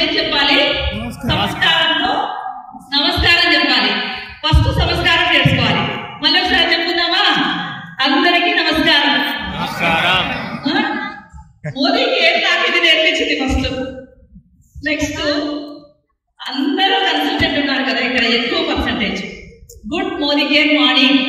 ఏం చెప్పాలి నమస్కారంతో నమస్కారం చెప్పాలి ఫస్ట్ నమస్కారం చేసుకోవాలి మళ్ళీ ఒకసారి చెప్పుకుందామా అందరికీ నమస్కారం నమస్కారం ఆ? మోదీకి ఏం నాకు ఇది నేర్పించింది ఫస్ట్ నెక్స్ట్ అందరూ కన్సల్టెంట్ ఉన్నారు కదా ఇక్కడ ఎక్కువ percentage good Modi care morning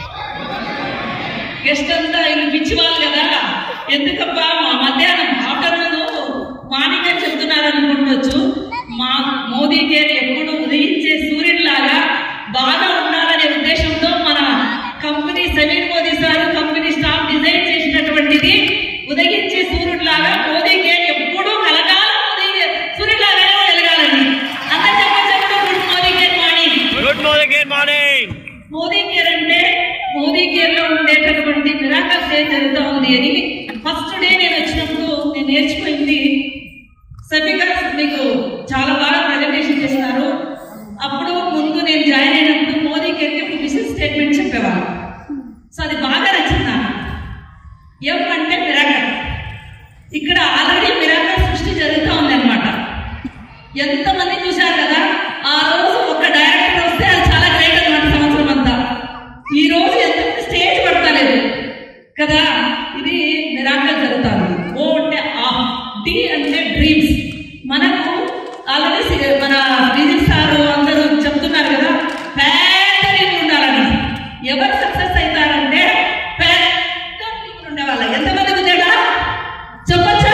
guest అంతా వీళ్ళు పిచ్చి వాళ్ళు కదా ఎందుకబ్బా మా మధ్యాహ్నం ఆఫ్టర్నూన్ మార్నింగ్ అని చెప్తున్నారు అనుకుంటొచ్చు మా మోదీ కేర్ ఎప్పుడు ఉదయించే సూర్యుడిలాగా బాగా ఉండాలనే ఉద్దేశంతో మన company Sameer Modi sir company staff design చేసినటువంటిది ఉదయించే సూర్యుడిలాగా మోదీ కేర్ ఎప్పుడూ కలకాలం ఉదయ సూర్యుడిలాగానే వెలగాలని అందరు చెప్పచ్చు good Modi care morning good morning good morning Modi care అంటే మోదీ కేర్ లో ఉండేటటువంటి మిరాకల్స్ ఏం జరుగుతూ ఉంది అని ఫస్ట్ డే నేను వచ్చినప్పుడు నేను నేర్చుకుంది సభిగా మీకు చాలా బాగా ప్రజెంటేషన్ చేస్తున్నారు అప్పుడు ముందు నేను జాయిన్ అయినప్పుడు మోదీ కేర్కి ఒక మిషన్ స్టేట్మెంట్ చెప్పేవాళ్ళు సో అది బాగా నచ్చింది నాకు ఎం అంటే మిరాకల్ ఇక్కడ ఆల్రెడీ మిరాకల్ సృష్టి జరుగుతూ ఉంది అనమాట ఎంతమంది చూశారు కదా ఆ రోజు ఒక డైరెక్టర్ వస్తే అది చాలా గ్రేట్ అనమాట సంవత్సరం అంతా ఈ రోజు ఎంత స్టేజ్ పడతలేదు కదా ఇది మిరాకల్ జరుగుతుంది ఓ అంటే ఆ డి అంటే డ్రీమ్స్ మనకు ఆల్రెడీ మన విజిట్ సార్ అందరూ చెప్తున్నారు కదా పెద్ద డ్రీమ్ ఉండాలని ఎవరు సక్సెస్ అవుతారంటే పెద్ద డ్రీమ్ ఉండేవాళ్ళ ఎంతమంది ఉద్యోగా చెప్పచ్చా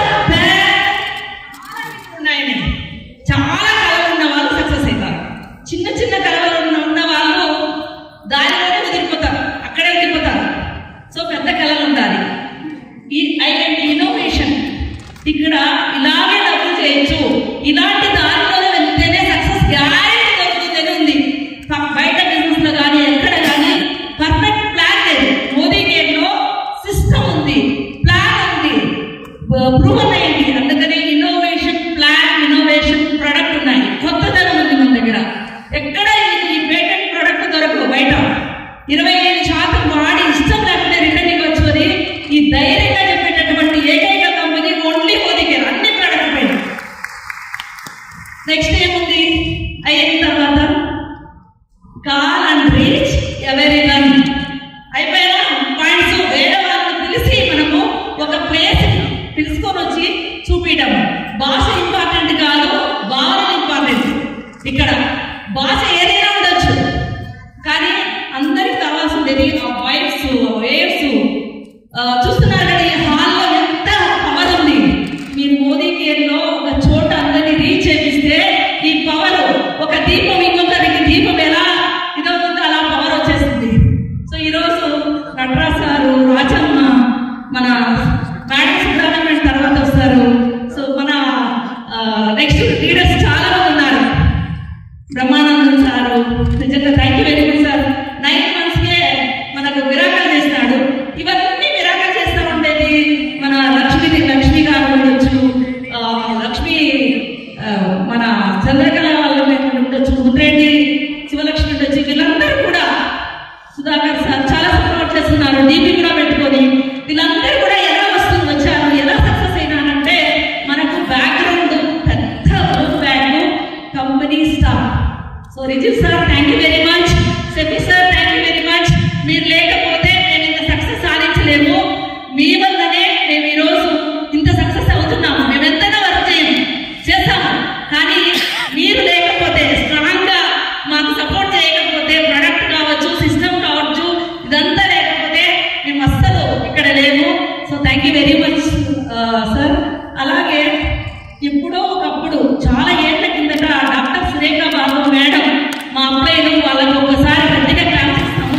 పెద్ద ఉన్నాయని చాలా కళలు ఉన్న వాళ్ళు సక్సెస్ అవుతారు చిన్న చిన్న కళలు ఉన్న ఉన్న వాళ్ళు దారిలోనే వదిలిపోతారు అక్కడే వదిలిపోతారు సో పెద్ద కళలు ఉండాలి ఈ ఐడెంటి ఇన్నోవేషన్ ఇక్కడ ఇలాగే డబ్బులు చేయొచ్చు ఇలాంటి దారిలోనే వెళ్తేనే సక్సెస్ గ్యారెంటీ దొరుకుతుందని ఉంది ప- బయట బిజినెస్ లో కానీ ఎక్కడ కానీ పర్ఫెక్ట్ ప్లాన్ లేదు మోదీ గేట్లో సిస్టమ్ ఉంది ప్లాన్ ఉంది ప్రూవన్ అయింది అందుకని ఇన్నోవేషన్ ప్లాన్ ఇన్నోవేషన్ ప్రొడక్ట్ ఉన్నాయి కొత్తదనం ఉంది మన దగ్గర ఎక్కడ ఈ- ఈ పేటెంట్ ప్రొడక్ట్ దొరకవు బయట ఇరవై ఐదు శాతం వాడి ఇష్టం లేకపోతే రిటర్న్ ఇవ్వచ్చు అని ఈ ధైర్యంగా చెప్పేటటువంటి ఏకైక కంపెనీ ఓన్లీ మోదీ కేర్ అన్ని ప్రొడక్ట్ పైన నెక్స్ట్ ఏముంది అయిన తర్వాత కాల్ అండ్ రీచ్ ఎవరి వన్ అయిపోయినా పాయింట్స్ వేరే వాళ్ళని పిలిచి మనము ఒక ప్లేస్ పిలుచుకొని వచ్చి చూపించడం భాష ఇంపార్టెంట్ కాదు భావన ఇంపార్టెంట్ ఇక్కడ భాష ఏదైనా ఉండొచ్చు కానీ అందరికి కావాల్సింది ఆ వైబ్స్ వేవ్స్ చూస్తున్నారు కదా ఈ హాల్లో ఎంత పవర్ ఉంది మీరు మోదీ కేర్లో ఒక చోట అందరినీ రీచ్ చేపిస్తే ఈ పవర్ ఒక దీపం ఇంకొకరికి దీపం ఎలా ఇదవుతుందో అలా పవర్ వచ్చేసింది సో ఈరోజు నటరాజ్ సారు రాజమ్మ మన మేడం సుబ్రహ్మణ్యం తర్వాత వస్తారు సో మన నెక్స్ట్ లీడర్స్ చాలా మంది ఉన్నారు బ్రహ్మానందం సారు నిజంగా thank you very much sir nine months కే మనకు విరాకలు చేసినాడు ఇవన్నీ విరాకలు చేస్తా ఉండేది మన లక్ష్మి లక్ష్మి గారు ఉండొచ్చు ఆ, లక్ష్మి ఆ, మన చంద్రకళ వాళ్ళు ఉండొచ్చు ముద్రెడ్డి శివలక్ష్మి ఉండొచ్చు వీళ్ళందరూ కూడా సుధాకర్ సార్ చాలా సపోర్ట్ చేస్తున్నారు డీపీ కూడా పెట్టుకొని వీళ్ళందరూ కూడా ఎలా వస్తూ వచ్చారు ఎలా సక్సెస్ అయినారంటే మనకు బ్యాక్గ్రౌండ్ పెద్ద bag company staff so Rijith sir thank you very much సెఫీ sir thank you very much మీరు లేకపోతే మేము ఇంత సక్సెస్ సాధించలేము మీ వల్లనే మేము ఈరోజు ఇంత సక్సెస్ అవుతున్నాము మేము ఎంతైనా వర్క్ చేయము చేస్తాము కానీ మీరు లేకపోతే స్ట్రాంగ్ గా మాకు సపోర్ట్ చేయకపోతే ప్రొడక్ట్ కావచ్చు సిస్టమ్ కావచ్చు ఇదంతా లేకపోతే మేము అస్సలు ఇక్కడ లేము so thank you very much sir అలాగే ఎప్పుడో ఒకప్పుడు చాలా ఏళ్ల కిందట డాక్టర్ సురేఖ బాబు మేడం మా అబ్బాయిలు వాళ్ళకు ఒకసారి గట్టిగా క్లాస్ ఇస్తాము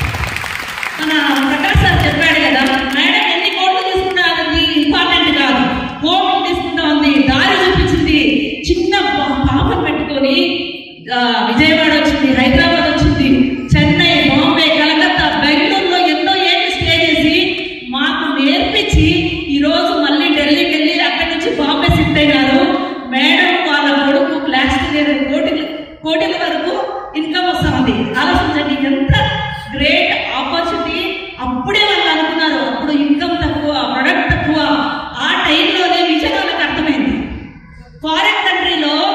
మన ప్రకాష్ సార్ చెప్పాడు కదా మేడం ఎన్ని కోట్లు తీసుకున్నా అది ఇంపార్టెంట్ కాదు కోట్లు తీసుకుంటా ఉంది దారి చూపించింది చిన్న పా- పాపను పెట్టుకొని ఆ, విజయవాడ వచ్చింది హైదరాబాద్ వచ్చింది చెన్నై బాంబే కలకత్తా బెంగళూరులో ఎన్నో ఏళ్ళు స్టే చేసి మాకు నేర్పించి ఈ రోజు మళ్ళీ ఢిల్లీకి వెళ్ళి అక్కడి నుంచి బాంబే షిఫ్ట్ అయినారు మేడం వాళ్ళ కొడుకు క్లాస్ కోటి కోటిల వరకు ఇన్కమ్ వస్తా ఉంది ఆలోచించండి ఎంత గ్రేట్ ఆపర్చునిటీ అప్పుడే వాళ్ళు అనుకున్నారు అప్పుడు ఇన్కమ్ తక్కువ ప్రొడక్ట్ తక్కువ ఆ టైంలోనే విజయ్ వాళ్ళకి అర్థమైంది ఫారెన్ కంట్రీలో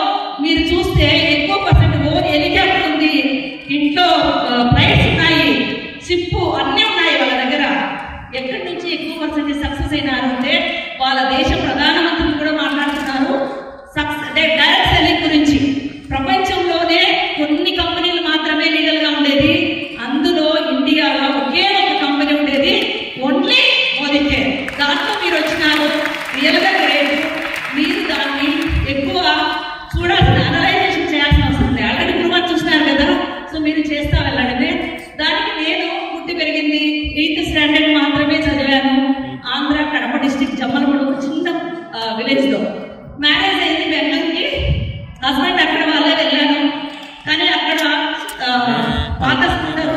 చూస్తే ఎక్కువ పర్సెంట్ ఓన్ హెలికాప్టర్ ఉంది ఇంట్లో ఫ్లైట్స్ ఉన్నాయి షిప్ అన్నీ ఉన్నాయి వాళ్ళ దగ్గర ఎక్కడి నుంచి ఎక్కువ పర్సెంట్ సక్సెస్ అయినారు అంటే వాళ్ళ దేశ ప్రధానమంత్రి కూడా మాట్లాడుతున్నారు సక్సెస్ అంటే డైరెక్ట్ సెల్లింగ్ గురించి ప్రపంచంలోనే కొన్ని కంపెనీలు మాత్రమే లీగల్ గా ఉండేది అందులో ఇండియాలో ఒకే ఒక కంపెనీ ఉండేది ఓన్లీ మోదీకే దాంట్లో మీరు వచ్చినారు రియల్ గా గ్రేట్ మీరు దాన్ని ఎక్కువ చూడాల్సిన అనలైజేషన్ చేయాల్సిన అవసరం ఉంది ఆల్రెడీ ఇప్పుడు చూస్తున్నారు కదా సో మీరు చేస్తా వెళ్ళడమే దానికి నేను పుట్టి పెరిగింది ఎయిత్ స్టాండర్డ్ మాత్రమే చదివాను ఆంధ్ర కడప డిస్టిక్ జమ్మలమూడు ఒక చిన్న విలేజ్ లో మ్యారేజ్ అయింది బెంగళూరుకి హస్బెండ్ అక్కడ వాళ్ళే వెళ్ళాను కానీ అక్కడ ఆ, పాత స్కూటర్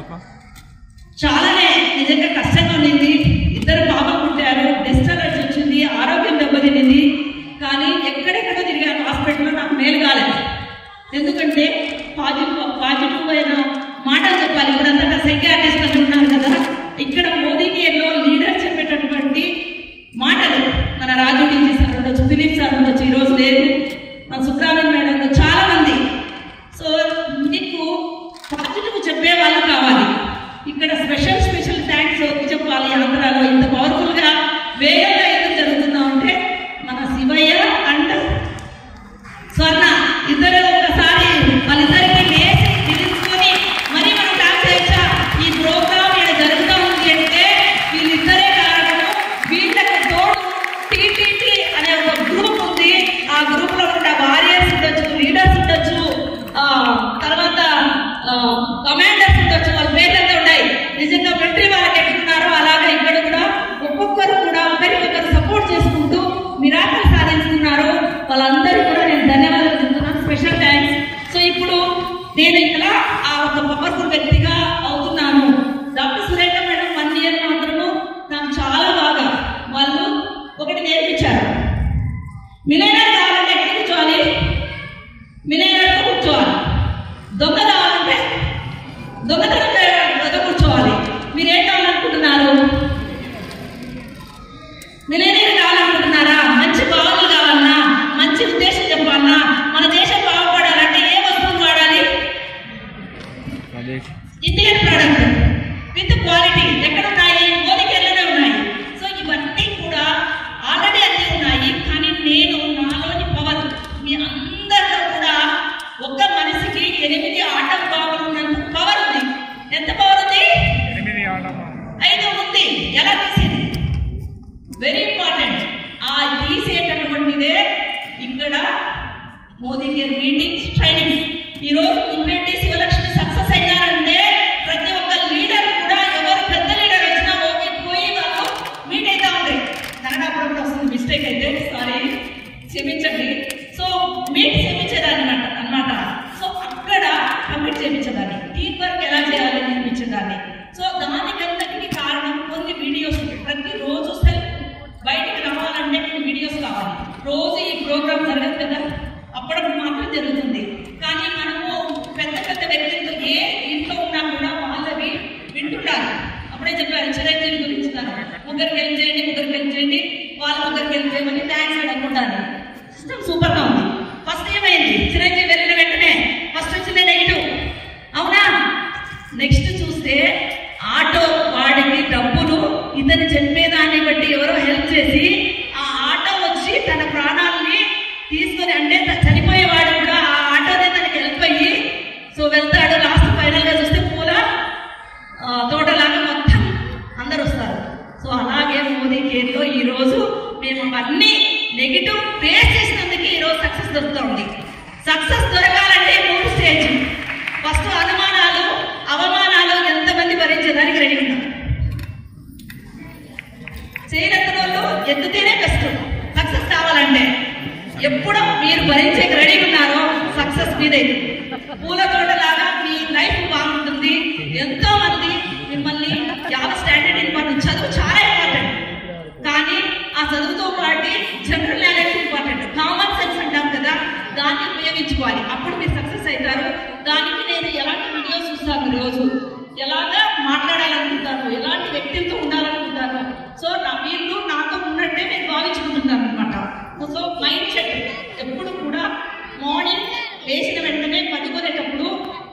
చాలానే నిజంగా కష్టంగా ఉండింది ఇద్దరు పాపలు పుట్టారు డెస్ట్ అలర్జీ వచ్చింది ఆరోగ్యం దెబ్బతినింది కానీ ఎక్కడెక్కడో తిరిగాను హాస్పిటల్లో నాకు మేలు కాలేదు ఎందుకంటే పాజిటివ్ పాజిటివ్ అయిన మాటలు చెప్పాలి ఇప్పుడంతా సైకాటిస్ట్ అని ఉన్నారు కదా ఇక్కడ మోదీకి ఎన్నో లీడర్ చెప్పేటటువంటి మాటలు మన రాజు డీజీ సార్ ఉండొచ్చు దిలీప్ సార్ ఉండొచ్చు ఈరోజు లేదు మన సుబ్రహ్మణ్యం మేడం ఉండొచ్చు, చాలా మంది సో నీకు పాజిటివ్ చెప్పే వాళ్ళు కావాలి ఇక్కడ స్పెషల్ స్పెషల్ థ్యాంక్స్ చెప్పాలి ఆంధ్రాలో ఇంత పవర్ఫుల్ గా వేగంగా ఎందుకు జరుగుతుందా అంటే మన శివయ్య అండ్ స్వర్ణ ఇద్దరు ఒకసారి వాళ్ళిద్దరికి లేచి నిలుచుకొని మరి మనం క్లాస్ చేయొచ్చా ఈ ప్రోగ్రామ్ ఇక్కడ జరుగుతూ ఉంది అంటే వీళ్ళిద్దరే కారణము వీళ్ళకి తోడు టీటీటీ అనే ఒక గ్రూప్ ఉంది ఆ గ్రూప్ లో ఉన్న వారియర్స్ ఉండొచ్చు లీడర్స్ ఉండొచ్చు ఆ, తర్వాత కమాండర్స్ ఉండొచ్చు వాళ్ళ పేర్లతో ఉన్నాయి నిజంగా మిలిటరీ వాళ్ళకి ఎట్లున్నారో అలాగే ఇక్కడ కూడా ఒక్కొక్కరు కూడా ఒకరికొకరు సపోర్ట్ చేసుకుంటూ మిరాకల్ సాధించుకున్నారు వాళ్ళందరూ కూడా నేను ధన్యవాదాలు చెప్తున్నాను స్పెషల్ థ్యాంక్స్ సో ఇప్పుడు నేను ఇక్కడ ఆ ఒక పవర్ఫుల్ వ్యక్తిగా అవుతున్నాను doctor Surekha madam one year మాత్రము నాకు చాలా బాగా వాళ్ళు ఒకటి నేర్పించారు మిలేనర్ కావాలంటే ఎక్కడ కూర్చోవాలి మిలేనర్తో కూర్చోవాలి దొంగ కావాలంటే దొంగతనం చేయడానికి దొంగ కూర్చోవాలి మీరేం కావాలనుకుంటున్నారు మిలేనియర్ కావాలనుకుంటున్నారా మంచి భావనలు కావాలన్నా మంచి ఉద్దేశం చెప్పాలన్నా మన దేశం బాగుపడాలంటే ఏ వస్తువులు వాడాలి ఇండియన్ ప్రోడక్ట్ విత్ క్వాలిటీ ఎక్కడ ఉన్నాయి మోదీకి ఎల్లనే ఉన్నాయి సో ఇవన్నీ కూడా ఆల్రెడీ అన్నీ ఉన్నాయి కానీ నేను నాలోని పవర్ మీ అందరిలో కూడా ఒక్క మనిషికి ఎనిమిది ఆటం బాగులు ఉన్నంత పవర్ ఉంది ఎంత పవర్ ఉంది ఐదు ఉంది ఎలా తీసింది వెరీ ఇంపార్టెంట్ ఆ తీసేటటువంటిదే ఇక్కడ మోదీ గారి మీటింగ్స్ ట్రైనింగ్ ఈ రోజు మున్రెడ్డి శివలక్ష్మి సక్సెస్ అయ్యారంటే ప్రతి ఒక్క లీడర్ కూడా ఎవరు పెద్ద లీడర్ వచ్చినా ఓకే పోయి వాళ్ళు మీట్ అవుతా ఉంటాయి కన్నడ అప్పుడప్పుడు వస్తుంది మిస్టేక్ అయితే సారీ క్షమించండి సో మీట్ చేయించేదాన్ని అనమాట అనమాట సో అక్కడ కమిట్ చేయించేదాన్ని టీం వర్క్ ఎలా చేయాలి నేర్పించేదాన్ని సో దానికంతటికి కారణం కొన్ని వీడియోస్ ప్రతి రోజు సెల్ఫ్ బయటికి రావాలంటే కొన్ని వీడియోస్ కావాలి రోజు ఈ ప్రోగ్రామ్ జరగదు కదా అప్పుడప్పుడు మాత్రం జరుగుతుంది కానీ మనము పెద్ద పెద్ద వ్యక్తులతో ఏ ఇంట్లో ఉన్నా కూడా వాళ్ళవి వింటుండాలి అప్పుడే చెప్పారు చిరంజీవి గురించి నాకు ముగ్గురికి వెళ్ళి చేయండి ముగ్గురికి వెళ్ళి చేయండి వాళ్ళ ముగ్గురికి వెళ్ళి చేయమని థ్యాంక్స్ అనుకుంటాను సిస్టమ్ సూపర్ గా ఉంది ఫస్ట్ ఏమైంది చిరంజీవి వెళ్ళిన వెంటనే ఫస్ట్ వచ్చింది నెగిటివ్ అవునా నెక్స్ట్ చూస్తే ఆటో వాడికి డబ్బులు ఇతను చెప్పేదాన్ని బట్టి ఎవరో హెల్ప్ చేసి ఆ ఆటో వచ్చి తన ప్రాణాలని తీసుకొని అంటే త- చనిపోయేవాడు కూడా ఆ ఆటోనే తనకి హెల్ప్ అయ్యి సో వెళ్తాడు లాస్ట్ ఫైనల్ గా చూస్తే పూల ఆ, తోటలాగా మొత్తం అందరు వస్తారు సో అలాగే మోదీ కేర్లో ఈ రోజు మేము అన్ని నెగిటివ్ ఫేస్ చేసినందుకు ఈ రోజు సక్సెస్ దొరుకుతుంది సక్సెస్ దొరకాలంటే మూడు స్టేజ్ ఫస్ట్ అనుమానాలు అవమానాలు ఎంతమంది భరించేదానికి రెడీ ఉన్నారు చేయనంత వాళ్ళు ఎత్తుతేనే బెస్ట్ సక్సెస్ కావాలంటే ఎప్పుడు మీరు భరించే రెడీ ఉన్నారో సక్సెస్ మీదే పూల తోటలాగా మీ లైఫ్ బాగుంటుంది ఎంతో మంది మిమ్మల్ని యావ స్టాండర్డ్ ఇంపార్టెంట్ చదువు చాలా ఇంపార్టెంట్ కానీ ఆ చదువుతో పాటు general knowledge important common sense అంటాం కదా దాన్ని ఉపయోగించుకోవాలి అప్పుడు మీరు సక్సెస్ అవుతారు దానికి నేను ఎలాంటి వీడియోస్ చూస్తాను రోజు ఎలాగా మాట్లాడాలనుకుంటాను ఎలాంటి వ్యక్తులతో ఉండాలనుకుంటాను సో నా వీళ్ళు నాతో ఉన్నట్టే నేను భావించుకుంటున్నాను అనమాట సో మైండ్ సెట్ ఎప్పుడు కూడా మార్నింగ్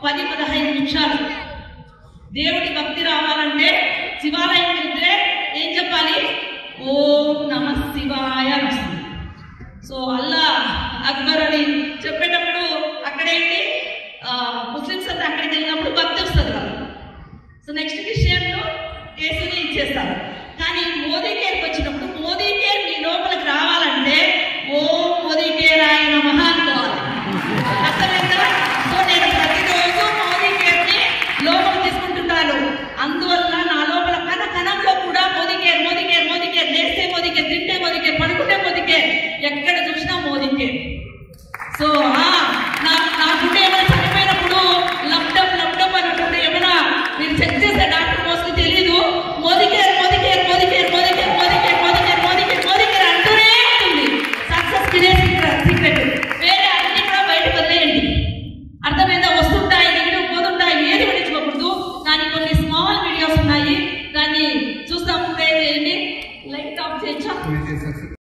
పది పదహైదు నిమిషాలు దేవుడి భక్తి రావాలంటే శివాలయం వెళ్తే ఏం చెప్పాలి ఓం నమ శివాయ అని వస్తుంది సో అల్లా అక్బర్ అని చెప్పేటప్పుడు అక్కడేంటి ఆ, ముస్లిమ్స్ అంతా అక్కడికి వెళ్ళినప్పుడు భక్తి వస్తుంది కదా సో నెక్స్ట్ క్రిస్టియన్లు యేసుని ఇచ్చేస్తారు కానీ మోదీ కేర్కి వచ్చినప్పుడు మోదీ కేర్ మీ లోపలికి రావాలంటే ఓ మోదీ కేర్ ఆయన మహా అనుకోవాలి అర్థమైందా సో నేను ప్రతిరోజు మోదీ కేర్ని లోపల తీసుకుంటున్నాను అందువల్ల నా లోపల కణ కణంలో కూడా Modi care Modi care Modi care లేస్తే మోదీ కేర్ తింటే మోదీ కేర్ పడుకుంటే మోదీ కేర్ ఎక్కడ చూసినా మోదీ కేర్ సో ఆ, నా నా గుండె ఏమైనా చనిపోయినప్పుడు లబ్డబ్ లబ్డబ్ అన్నప్పుడు ఏమైనా మీరు చెక్ చేసే డాక్టర్ మోస్ట్లీ తెలీదు Modi care Modi care Modi care Modi care Modi care Modi care Modi care Modi care అంటూనే ఉంటుంది సక్సెస్ కినే సీక్రెట్ వేరే అన్ని కూడా బయటకు వదిలేయండి అర్థమైందా వస్తుంటాయి నెగిటివ్ పోతుంటాయి ఏది పట్టించుకోకూడదు కానీ కొన్ని స్మాల్ వీడియోస్ ఉన్నాయి దాన్ని చూస్తాము ప్రే చేయండి లైక్ టాప్ చేయొచ్చా